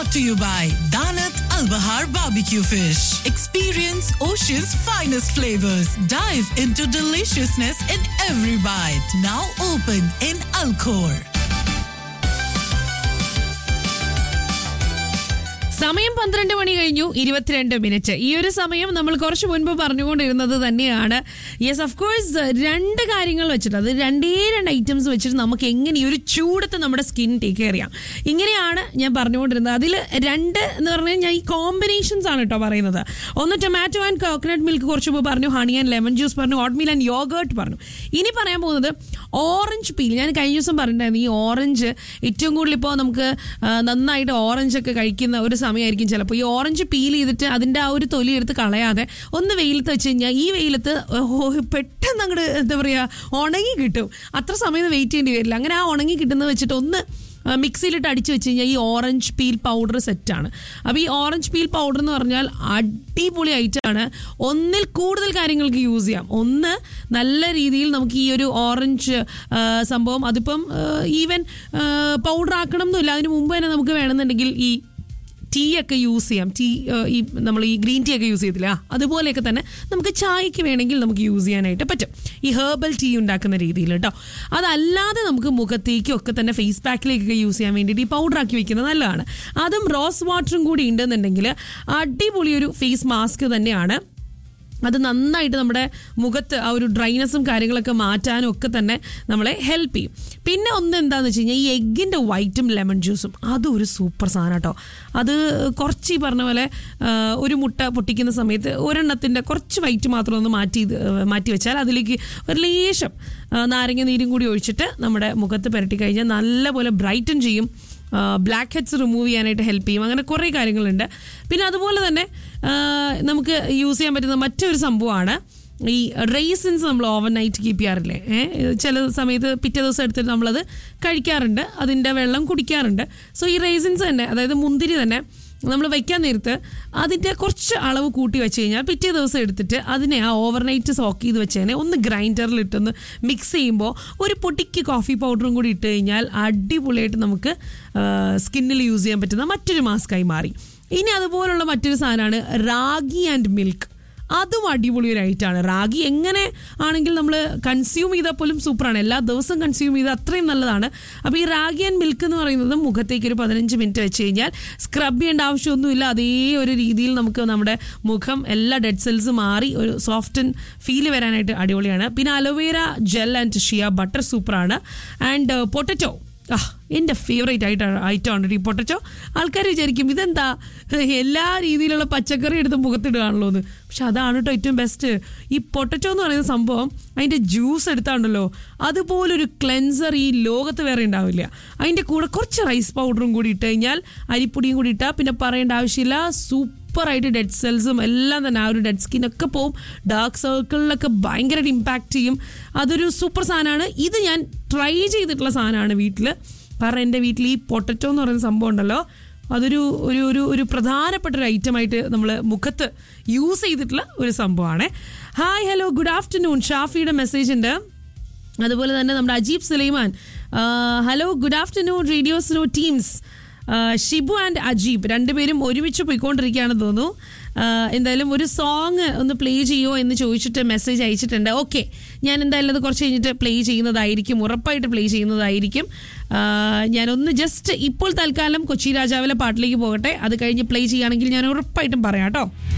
brought to you by Danat Al Bahar Barbecue Fish. Experience Ocean's finest flavors. Dive into deliciousness in every bite. Now open in Alcor. സമയം പന്ത്രണ്ട് മണി കഴിഞ്ഞു ഇരുപത്തിരണ്ട് minute ഈ ഒരു സമയം നമ്മൾ കുറച്ച് മുൻപ് പറഞ്ഞുകൊണ്ടിരുന്നത് തന്നെയാണ് യെസ് ഓഫ് കോഴ്സ് രണ്ട് കാര്യങ്ങൾ വെച്ചിട്ട് അത് രണ്ടേ രണ്ട് ഐറ്റംസ് വെച്ചിട്ട് നമുക്ക് എങ്ങനെ ഈ ഒരു ചൂടത്ത് നമ്മുടെ സ്കിൻ ടേക്ക് കെയർ ചെയ്യാം ഇങ്ങനെയാണ് ഞാൻ പറഞ്ഞുകൊണ്ടിരുന്നത് അതിൽ രണ്ട് എന്ന് പറഞ്ഞാൽ ഞാൻ ഈ കോമ്പിനേഷൻസ് ആണ് കേട്ടോ പറയുന്നത് ഒന്ന് ടൊമാറ്റോ ആൻഡ് കോക്കനട്ട് മിൽക്ക് കുറച്ച് മുമ്പ് പറഞ്ഞു ഹണി ആൻഡ് ലെമൺ ജ്യൂസ് പറഞ്ഞു ഓട്ട്മീൽ ആൻഡ് യോഗേർട്ട് പറഞ്ഞു ഇനി പറയാൻ പോകുന്നത് ഓറഞ്ച് പീൽ ഞാൻ കഴിഞ്ഞ ദിവസം പറഞ്ഞിട്ടുണ്ടായിരുന്നു ഈ ഓറഞ്ച് ഏറ്റവും കൂടുതൽ ഇപ്പോൾ നമുക്ക് ആ, നന്നായിട്ട് ഓറഞ്ച് ഒക്കെ കഴിക്കുന്ന ഒരു സമയമായിരിക്കും ചിലപ്പോൾ ഈ ഓറഞ്ച് പീൽ ചെയ്തിട്ട് അതിൻ്റെ ആ ഒരു തൊലി എടുത്ത് കളയാതെ ഒന്ന് വെയിലത്ത് വെച്ച് കഴിഞ്ഞാൽ ഈ വെയിലത്ത് ഓ, പെട്ടെന്ന് അങ്ങോട്ട് എന്താ പറയുക ഉണങ്ങി കിട്ടും അത്ര സമയം വെയിറ്റ് ചെയ്യേണ്ടി വരില്ല അങ്ങനെ ആ ഉണങ്ങി കിട്ടുന്നത് വെച്ചിട്ട് ഒന്ന് ആ, മിക്സിയിലിട്ട് അടിച്ച് വെച്ച് കഴിഞ്ഞാൽ ഈ ഓറഞ്ച് പീൽ പൗഡർ സെറ്റാണ് അപ്പോൾ ഈ ഓറഞ്ച് പീൽ പൗഡർ എന്ന് പറഞ്ഞാൽ അടിപൊളി ഐറ്റമാണ് ഒന്നിൽ കൂടുതൽ കാര്യങ്ങൾക്ക് യൂസ് ചെയ്യാം ഒന്ന് നല്ല രീതിയിൽ നമുക്ക് ഈ ഒരു ഓറഞ്ച് ആ, സംഭവം അതിപ്പം ഈവൻ പൗഡർ ആക്കണം എന്നില്ല അതിന് മുമ്പ് തന്നെ നമുക്ക് വേണമെന്നുണ്ടെങ്കിൽ ഈ ടീ ഒക്കെ യൂസ് ചെയ്യാം ടീ ഈ നമ്മൾ ഈ ഗ്രീൻ ടീ ഒക്കെ യൂസ് ചെയ്തില്ല അതുപോലെയൊക്കെ തന്നെ നമുക്ക് ചായക്ക് വേണമെങ്കിൽ നമുക്ക് യൂസ് ചെയ്യാനായിട്ട് പറ്റും ഈ ഹെർബൽ ടീ ഉണ്ടാക്കുന്ന രീതിയിൽ കേട്ടോ അതല്ലാതെ നമുക്ക് മുഖത്തേക്കും ഒക്കെ തന്നെ ഫേസ് പാക്കിലേക്കൊക്കെ യൂസ് ചെയ്യാൻ വേണ്ടിയിട്ട് ഈ പൗഡർ ആക്കി വെക്കുന്നത് നല്ലതാണ് അതും റോസ് വാട്ടറും കൂടി ഉണ്ടെന്നുണ്ടെങ്കിൽ അടിപൊളി ഒരു ഫേസ് മാസ്ക് തന്നെയാണ് അത് നന്നായിട്ട് നമ്മുടെ മുഖത്ത് ആ ഒരു ഡ്രൈനസും കാര്യങ്ങളൊക്കെ മാറ്റാനും ഒക്കെ തന്നെ നമ്മളെ ഹെൽപ്പ് ചെയ്യും പിന്നെ ഒന്ന് എന്താണെന്ന് വെച്ച് കഴിഞ്ഞാൽ ഈ എഗ്ഗിൻ്റെ വൈറ്റും ലെമൺ ജ്യൂസും അതും ഒരു സൂപ്പർ സാധനം കേട്ടോ അത് കുറച്ച് ഈ പറഞ്ഞ പോലെ ആ, ഒരു മുട്ട പൊട്ടിക്കുന്ന സമയത്ത് ഒരെണ്ണത്തിൻ്റെ കുറച്ച് വൈറ്റ് മാത്രം ഒന്ന് മാറ്റി ഇത്, ആ, മാറ്റി വെച്ചാൽ അതിലേക്ക് ഒരു ലേശം ആ, നാരങ്ങ നീരും കൂടി ഒഴിച്ചിട്ട് നമ്മുടെ മുഖത്ത് പുരട്ടി കഴിഞ്ഞാൽ നല്ലപോലെ ബ്രൈറ്റൻ ചെയ്യും ബ്ലാക്ക് ഹെഡ്സ് റിമൂവ് ചെയ്യാനായിട്ട് ഹെൽപ്പ് ചെയ്യും അങ്ങനെ കുറേ കാര്യങ്ങളുണ്ട് പിന്നെ അതുപോലെ തന്നെ ആ, നമുക്ക് യൂസ് ചെയ്യാൻ പറ്റുന്ന മറ്റൊരു സംഭവമാണ് ഈ റേസിൻസ് നമ്മൾ ഓവർ നൈറ്റ് കീപ്പ് ചെയ്യാറില്ലേ ഏഹ് ചില സമയത്ത് പിറ്റേ ദിവസം എടുത്തിട്ട് നമ്മളത് കഴിക്കാറുണ്ട് അതിൻ്റെ വെള്ളം കുടിക്കാറുണ്ട് സോ ഈ റേസിൻസ് തന്നെ അതായത് മുന്തിരി തന്നെ നമ്മൾ വയ്ക്കാൻ നേരത്ത് അതിൻ്റെ കുറച്ച് അളവ് കൂട്ടി വെച്ച് കഴിഞ്ഞാൽ പിറ്റേ ദിവസം എടുത്തിട്ട് അതിനെ ആ ഓവർനൈറ്റ് സോക്ക് ചെയ്ത് വെച്ചതിനെ ഒന്ന് ഗ്രൈൻഡറിൽ ഇട്ടൊന്ന് മിക്സ് ചെയ്യുമ്പോൾ ഒരു പൊട്ടിക്ക് കോഫി പൗഡറും കൂടി ഇട്ട് കഴിഞ്ഞാൽ അടിപൊളിയായിട്ട് നമുക്ക് സ്കിന്നിൽ യൂസ് ചെയ്യാൻ പറ്റുന്ന മറ്റൊരു മാസ്കായി മാറി ഇനി അതുപോലുള്ള മറ്റൊരു സാധനമാണ് റാഗി ആൻഡ് മിൽക്ക് അതും അടിപൊളി ഒരു ഐറ്റാണ് റാഗി എങ്ങനെ ആണെങ്കിൽ നമ്മൾ കൺസ്യൂം ചെയ്താൽ പോലും സൂപ്പറാണ് എല്ലാ ദിവസവും കൺസ്യൂം ചെയ്താൽ അത്രയും നല്ലതാണ് അപ്പോൾ ഈ റാഗി ആൻഡ് മിൽക്ക് എന്ന് പറയുന്നത് മുഖത്തേക്ക് ഒരു പതിനഞ്ച് മിനിറ്റ് വെച്ച് കഴിഞ്ഞാൽ സ്ക്രബ് ചെയ്യേണ്ട ആവശ്യമൊന്നുമില്ല അതേ ഒരു രീതിയിൽ നമുക്ക് നമ്മുടെ മുഖം എല്ലാ ഡെഡ് സെൽസ് മാറി ഒരു സോഫ്റ്റൻ ഫീൽ വരാനായിട്ട് അടിപൊളിയാണ് പിന്നെ aloe vera gel and shea butter സൂപ്പറാണ് ആൻഡ് പൊട്ടറ്റോ ആ എൻ്റെ ഫേവറേറ്റ് ആയിട്ട് ഐറ്റമാണ് ഈ പൊട്ടറ്റോ ആൾക്കാർ വിചാരിക്കും ഇതെന്താ എല്ലാ രീതിയിലുള്ള പച്ചക്കറി എടുത്ത് മുഖത്തിടുകയാണല്ലോ എന്ന് പക്ഷെ അതാണ് കേട്ടോ ഏറ്റവും ബെസ്റ്റ് ഈ പൊട്ടറ്റോ എന്ന് പറയുന്ന സംഭവം അതിൻ്റെ ജ്യൂസ് എടുത്താണ്ടല്ലോ അതുപോലൊരു ക്ലെൻസർ ഈ ലോകത്ത് വേറെ ഉണ്ടാവില്ല അതിൻ്റെ കൂടെ കുറച്ച് റൈസ് പൗഡറും കൂടി ഇട്ട് കഴിഞ്ഞാൽ അരിപ്പൊടിയും കൂടി ഇട്ടാൽ പിന്നെ പറയേണ്ട ആവശ്യമില്ല സൂപ്പറായിട്ട് ഡെഡ് സെൽസും എല്ലാം തന്നെ ആ ഒരു ഡെഡ് സ്കിന്നൊക്കെ പോവും ഡാർക്ക് സർക്കിളിലൊക്കെ ഭയങ്കരമായിട്ട് ഇമ്പാക്റ്റ് ചെയ്യും അതൊരു സൂപ്പർ സാധനമാണ് ഇത് ഞാൻ ട്രൈ ചെയ്തിട്ടുള്ള സാധനമാണ് വീട്ടിൽ കാരണം എൻ്റെ വീട്ടിൽ ഈ പൊട്ടറ്റോ എന്ന് പറയുന്ന സംഭവം ഉണ്ടല്ലോ അതൊരു ഒരു ഒരു ഒരു പ്രധാനപ്പെട്ട ഒരു ഐറ്റമായിട്ട് നമ്മൾ മുഖത്ത് യൂസ് ചെയ്തിട്ടുള്ള ഒരു സംഭവമാണ് ഹായ് ഹലോ ഗുഡ് ആഫ്റ്റർനൂൺ ഷാഫിയുടെ മെസ്സേജ് ഉണ്ട് അതുപോലെ തന്നെ നമ്മുടെ Ajeeb Sulaiman hello good afternoon radio slow teams Shibu and Ajeeb രണ്ടുപേരും ഒരുമിച്ച് പോയിക്കൊണ്ടിരിക്കുകയാണെന്ന് തോന്നുന്നു ആ, എന്തായാലും ഒരു സോങ് ഒന്ന് പ്ലേ ചെയ്യുമോ എന്ന് ചോദിച്ചിട്ട് മെസ്സേജ് അയച്ചിട്ടുണ്ട് ഓക്കെ ഞാൻ എന്തായാലും അത് കുറച്ച് കഴിഞ്ഞിട്ട് പ്ലേ ചെയ്യുന്നതായിരിക്കും ഉറപ്പായിട്ട് പ്ലേ ചെയ്യുന്നതായിരിക്കും ആ, ഞാനൊന്ന് ജസ്റ്റ് ഇപ്പോൾ തൽക്കാലം കൊച്ചി രാജാവിലെ പാട്ടിലേക്ക് പോകട്ടെ അത് കഴിഞ്ഞ് പ്ലേ ചെയ്യുകയാണെങ്കിൽ ഞാൻ ഉറപ്പായിട്ടും പറയാം കേട്ടോ